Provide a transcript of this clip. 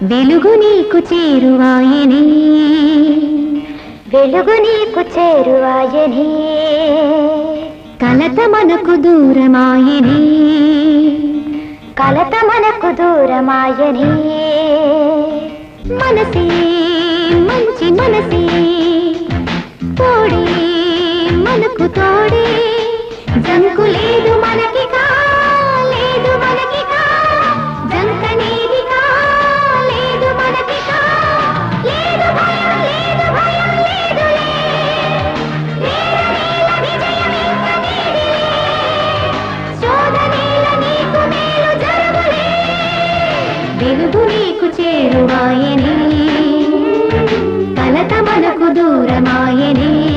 వెలుగు నీకు చేరువాయనే వెలుగు నీకు చేరువాయనే కలత మనకు దూరమాయనే కలత మనకు దూరమాయనే మనసే మంచి మనసే తోడే మనకు తోడే జంకు లేదు మనకి కా లేదు మనకి కా జంకనేది కా లేదు మనకి కా లేదు భయం లేదు భయం లేదులే నేల విజయం ఇంక నీదిలే శోధనేల నీకు మేలు జరుగులే వెలుగు నీకు చేరువాయనే కలత మనకు దూరమాయనే